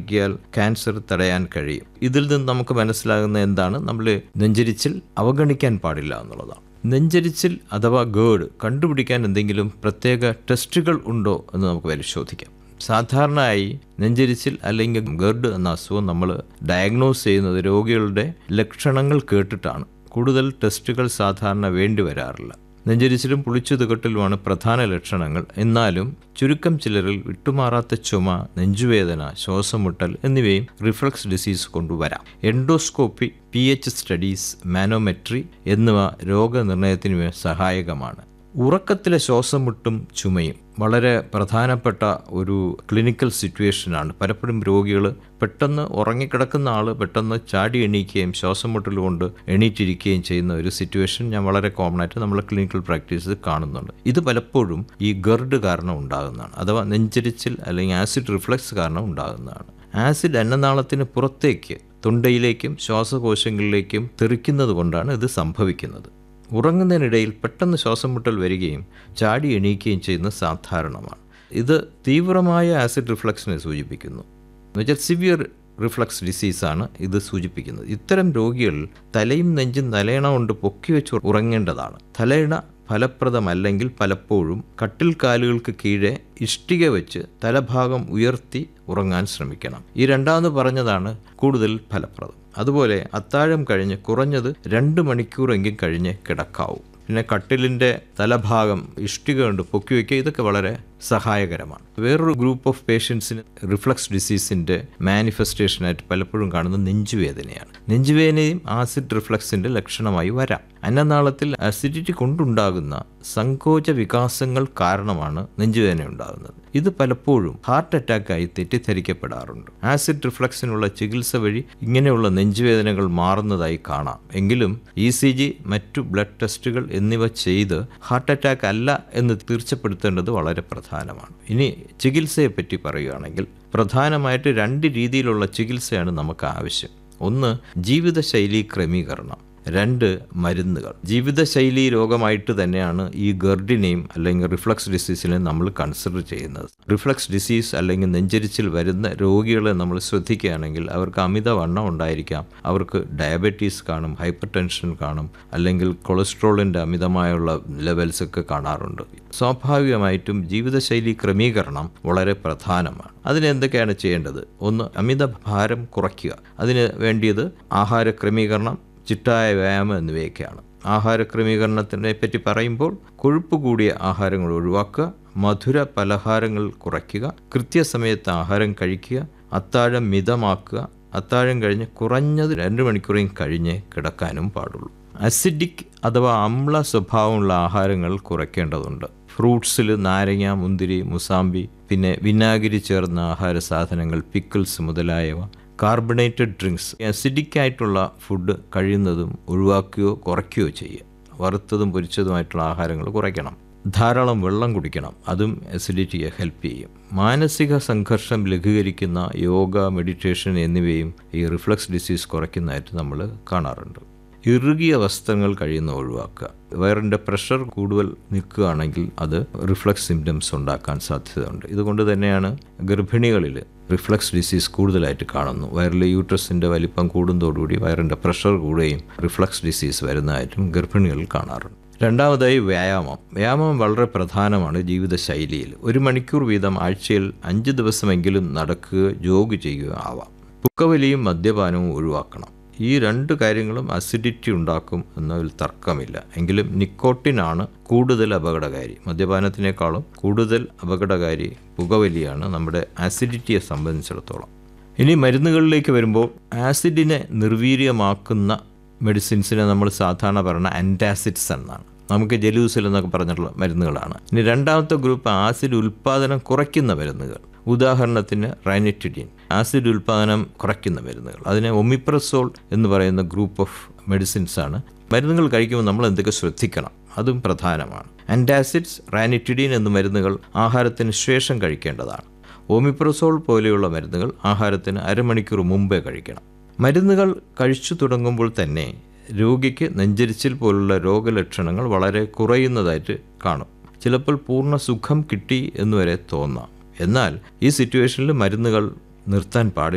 നൽകിയാൽ ക്യാൻസർ തടയാൻ കഴിയും ഇതിൽ നിന്ന് നമുക്ക് മനസ്സിലാകുന്ന എന്താണ് നമ്മൾ നെഞ്ചരിച്ചിൽ അവഗണിക്കാൻ പാടില്ല എന്നുള്ളതാണ് നെഞ്ചരിച്ചിൽ അഥവാ ഗേഡ് കണ്ടുപിടിക്കാൻ എന്തെങ്കിലും പ്രത്യേക ടെസ്റ്റുകൾ ഉണ്ടോ എന്ന് നമുക്ക് പരിശോധിക്കാം സാധാരണയായി നെഞ്ചരിച്ചിൽ അല്ലെങ്കിൽ ഗർഡ് എന്ന അസുഖം നമ്മൾ ഡയഗ്നോസ് ചെയ്യുന്നത് രോഗികളുടെ ലക്ഷണങ്ങൾ കേട്ടിട്ടാണ് കൂടുതൽ ടെസ്റ്റുകൾ സാധാരണ വേണ്ടി വരാറില്ല നെഞ്ചരിച്ചിലും പുളിച്ചു തുകട്ടിലുമാണ് പ്രധാന ലക്ഷണങ്ങൾ എന്നാലും ചുരുക്കം ചിലരിൽ വിട്ടുമാറാത്ത ചുമ നെഞ്ചുവേദന ശ്വാസമുട്ടൽ എന്നിവയും റിഫ്ലക്സ് ഡിസീസ് കൊണ്ടുവരാം endoscopy P H studies manometry എന്നിവ രോഗനിർണയത്തിന് സഹായകമാണ് ഉറക്കത്തിലെ ശ്വാസം മുട്ടും ചുമയും വളരെ പ്രധാനപ്പെട്ട ഒരു ക്ലിനിക്കൽ സിറ്റുവേഷനാണ് പലപ്പോഴും രോഗികൾ പെട്ടെന്ന് ഉറങ്ങിക്കിടക്കുന്ന ആൾ പെട്ടെന്ന് ചാടി എണീക്കുകയും ശ്വാസം മുട്ടൽ കൊണ്ട് എണീറ്റിരിക്കുകയും ചെയ്യുന്ന ഒരു സിറ്റുവേഷൻ ഞാൻ വളരെ കോമൺ ആയിട്ട് നമ്മൾ ക്ലിനിക്കൽ പ്രാക്ടീസിൽ കാണുന്നുണ്ട് ഇത് പലപ്പോഴും ഈ ഗർഡ് കാരണം ഉണ്ടാകുന്നതാണ് അഥവാ നെഞ്ചരിച്ചിൽ അല്ലെങ്കിൽ ആസിഡ് റിഫ്ലക്സ് കാരണം ഉണ്ടാകുന്നതാണ് ആസിഡ് അന്നനാളത്തിന് പുറത്തേക്ക് തൊണ്ടയിലേക്കും ശ്വാസകോശങ്ങളിലേക്കും തെറിക്കുന്നത് കൊണ്ടാണ് ഇത് സംഭവിക്കുന്നത് ഉറങ്ങുന്നതിനിടയിൽ പെട്ടെന്ന് ശ്വാസം മുട്ടൽ വരികയും ചാടി എണീക്കുകയും ചെയ്യുന്നത് സാധാരണമാണ് ഇത് തീവ്രമായ ആസിഡ് റിഫ്ലക്സിനെ സൂചിപ്പിക്കുന്നു എന്നുവെച്ചാൽ സിവിയർ റിഫ്ലക്സ് ഡിസീസാണ് ഇത് സൂചിപ്പിക്കുന്നത് ഇത്തരം രോഗികൾ തലയും നെഞ്ചും തലയണ കൊണ്ട് പൊക്കി വെച്ച് ഉറങ്ങേണ്ടതാണ് തലയിണ ഫലപ്രദമല്ലെങ്കിൽ പലപ്പോഴും കട്ടിൽ കാലുകൾക്ക് കീഴെ ഇഷ്ടിക വെച്ച് തലഭാഗം ഉയർത്തി ഉറങ്ങാൻ ശ്രമിക്കണം ഈ രണ്ടാമത് പറഞ്ഞതാണ് കൂടുതൽ ഫലപ്രദം അതുപോലെ അത്താഴം കഴിഞ്ഞ് കുറഞ്ഞത് രണ്ട് മണിക്കൂറെങ്കിലും കഴിഞ്ഞ് കിടക്കാവൂ പിന്നെ കട്ടിലിൻ്റെ തലഭാഗം ഇഷ്ടിക കൊണ്ട് പൊക്കി വയ്ക്കുക ഇതൊക്കെ വളരെ സഹായകരമാണ് വേറൊരു ഗ്രൂപ്പ് ഓഫ് പേഷ്യൻസിന് റിഫ്ലക്സ് ഡിസീസിൻ്റെ മാനിഫെസ്റ്റേഷനായിട്ട് പലപ്പോഴും കാണുന്നത് നെഞ്ചുവേദനയാണ് നെഞ്ചുവേദനയും ആസിഡ് റിഫ്ലക്സിൻ്റെ ലക്ഷണമായി വരാം അന്നനാളത്തിൽ അസിഡിറ്റി കൊണ്ടുണ്ടാകുന്ന സങ്കോച വികാസങ്ങൾ കാരണമാണ് നെഞ്ചുവേദന ഉണ്ടാകുന്നത് ഇത് പലപ്പോഴും ഹാർട്ട് അറ്റാക്കായി തെറ്റിദ്ധരിക്കപ്പെടാറുണ്ട് ആസിഡ് റിഫ്ലക്സിനുള്ള ചികിത്സ വഴി ഇങ്ങനെയുള്ള നെഞ്ചുവേദനകൾ മാറുന്നതായി കാണാം എങ്കിലും ഇ സി ജി മറ്റു ബ്ലഡ് ടെസ്റ്റുകൾ എന്നിവ ചെയ്ത് ഹാർട്ട് അറ്റാക്ക് അല്ല എന്ന് തീർച്ചപ്പെടുത്തേണ്ടത് വളരെ പ്രധാനമാണ് ഇനി ചികിത്സയെപ്പറ്റി പറയുകയാണെങ്കിൽ പ്രധാനമായിട്ട് രണ്ട് രീതിയിലുള്ള ചികിത്സയാണ് നമുക്ക് ആവശ്യം ഒന്ന് ജീവിതശൈലി ക്രമീകരണം രണ്ട് മരുന്നുകൾ ജീവിതശൈലി രോഗമായിട്ട് തന്നെയാണ് ഈ ഗർഡിനെയും അല്ലെങ്കിൽ റിഫ്ലക്സ് ഡിസീസിനെയും നമ്മൾ കൺസിഡർ ചെയ്യുന്നത് റിഫ്ലക്സ് ഡിസീസ് അല്ലെങ്കിൽ നെഞ്ചരിച്ചിൽ വരുന്ന രോഗികളെ നമ്മൾ ശ്രദ്ധിക്കുകയാണെങ്കിൽ അവർക്ക് അമിതവണ്ണം ഉണ്ടായിരിക്കാം അവർക്ക് ഡയബറ്റീസ് കാണും ഹൈപ്പർ ടെൻഷൻ കാണും അല്ലെങ്കിൽ കൊളസ്ട്രോളിൻ്റെ അമിതമായുള്ള ലെവൽസ് ഒക്കെ കാണാറുണ്ട് സ്വാഭാവികമായിട്ടും ജീവിതശൈലി ക്രമീകരണം വളരെ പ്രധാനമാണ് അതിന് എന്തൊക്കെയാണ് ചെയ്യേണ്ടത് ഒന്ന് അമിത ഭാരം കുറയ്ക്കുക അതിന് വേണ്ടിയത് ആഹാര ക്രമീകരണം ചിട്ടായ വ്യായാമം എന്നിവയൊക്കെയാണ് ആഹാര ക്രമീകരണത്തിനെ പറ്റി പറയുമ്പോൾ കൊഴുപ്പ് കൂടിയ ആഹാരങ്ങൾ ഒഴിവാക്കുക മധുര പലഹാരങ്ങൾ കുറയ്ക്കുക കൃത്യസമയത്ത് ആഹാരം കഴിക്കുക അത്താഴം മിതമാക്കുക അത്താഴം കഴിഞ്ഞ് കുറഞ്ഞത് രണ്ട് മണിക്കൂറേയും കഴിഞ്ഞ് കിടക്കാനും പാടുള്ളൂ അസിഡിക് അഥവാ അമ്ല സ്വഭാവമുള്ള ആഹാരങ്ങൾ കുറയ്ക്കേണ്ടതുണ്ട് ഫ്രൂട്ട്സിൽ നാരങ്ങ മുന്തിരി മുസാമ്പി പിന്നെ വിനാഗിരി ചേർന്ന ആഹാര സാധനങ്ങൾ പിക്കിൾസ് മുതലായവ കാർബണേറ്റഡ് ഡ്രിങ്ക്സ് അസിഡിക് ആയിട്ടുള്ള ഫുഡ് കഴിയുന്നതും ഒഴിവാക്കുകയോ കുറയ്ക്കുകയോ ചെയ്യുക വറുത്തതും പൊരിച്ചതുമായിട്ടുള്ള ആഹാരങ്ങൾ കുറയ്ക്കണം ധാരാളം വെള്ളം കുടിക്കണം അതും അസിഡിറ്റിയെ ഹെൽപ്പ് ചെയ്യും മാനസിക സംഘർഷം ലഘൂകരിക്കുന്ന യോഗ മെഡിറ്റേഷൻ എന്നിവയും ഈ റിഫ്ലക്സ് ഡിസീസ് കുറയ്ക്കുന്നതായിട്ട് നമ്മൾ കാണാറുണ്ട് ഇറുകിയ വസ്ത്രങ്ങൾ കഴിയുന്ന ഒഴിവാക്കുക വയറിൻ്റെ പ്രഷർ കൂടുതൽ നിൽക്കുകയാണെങ്കിൽ അത് റിഫ്ലക്സ് സിംറ്റംസ് ഉണ്ടാക്കാൻ സാധ്യതയുണ്ട് ഇതുകൊണ്ട് തന്നെയാണ് ഗർഭിണികളിൽ റിഫ്ലക്സ് ഡിസീസ് കൂടുതലായിട്ട് കാണുന്നു വയറിലെ യൂട്രസിൻ്റെ വലിപ്പം കൂടുന്നതോടുകൂടി വയറിൻ്റെ പ്രഷർ കൂടുകയും റിഫ്ലക്സ് ഡിസീസ് വരുന്നതായിട്ടും ഗർഭിണികളിൽ കാണാറുണ്ട് രണ്ടാമതായി വ്യായാമം വ്യായാമം വളരെ പ്രധാനമാണ് ജീവിതശൈലിയിൽ ഒരു മണിക്കൂർ വീതം ആഴ്ചയിൽ അഞ്ച് ദിവസമെങ്കിലും നടക്കുക ജോഗ് ചെയ്യുക ആവാം പുക്കവലിയും മദ്യപാനവും ഒഴിവാക്കണം ഈ രണ്ട് കാര്യങ്ങളും അസിഡിറ്റി ഉണ്ടാക്കും എന്നതിൽ തർക്കമില്ല എങ്കിലും നിക്കോട്ടിനാണ് കൂടുതൽ അപകടകാരി മദ്യപാനത്തിനേക്കാളും കൂടുതൽ അപകടകാരി പുകവലിയാണ് നമ്മുടെ അസിഡിറ്റിയെ സംബന്ധിച്ചിടത്തോളം ഇനി മരുന്നുകളിലേക്ക് വരുമ്പോൾ ആസിഡിനെ നിർവീര്യമാക്കുന്ന മെഡിസിൻസിനെ നമ്മൾ സാധാരണ പറയുന്ന ആൻറ്റാസിഡ്സ് എന്നാണ് നമുക്ക് ജലൂസിൽ എന്നൊക്കെ പറഞ്ഞിട്ടുള്ള മരുന്നുകളാണ് ഇനി രണ്ടാമത്തെ ഗ്രൂപ്പ് ആസിഡ് ഉൽപ്പാദനം കുറയ്ക്കുന്ന മരുന്നുകൾ ഉദാഹരണത്തിന് റൈനറ്റിഡിൻ ആസിഡ് ഉൽപ്പാദനം കുറയ്ക്കുന്ന മരുന്നുകൾ അതിനെ ഒമിപ്രസോൾ എന്ന് പറയുന്ന ഗ്രൂപ്പ് ഓഫ് മെഡിസിൻസ് ആണ് മരുന്നുകൾ കഴിക്കുമ്പോൾ നമ്മൾ എന്തൊക്കെ ശ്രദ്ധിക്കണം അതും പ്രധാനമാണ് ആൻറ്റാസിഡ്സ് റാനിറ്റിഡിൻ എന്ന മരുന്നുകൾ ആഹാരത്തിന് ശേഷം കഴിക്കേണ്ടതാണ് ഓമിപ്രസോൾ പോലെയുള്ള മരുന്നുകൾ ആഹാരത്തിന് അരമണിക്കൂർ മുമ്പേ കഴിക്കണം മരുന്നുകൾ കഴിച്ചു തുടങ്ങുമ്പോൾ തന്നെ രോഗിക്ക് നെഞ്ചരിച്ചിൽ പോലുള്ള രോഗലക്ഷണങ്ങൾ വളരെ കുറയുന്നതായിട്ട് കാണും ചിലപ്പോൾ പൂർണ്ണ സുഖം കിട്ടി എന്നുവരെ തോന്നാം എന്നാൽ ഈ സിറ്റുവേഷനിൽ മരുന്നുകൾ നിർത്താൻ പാടില്ല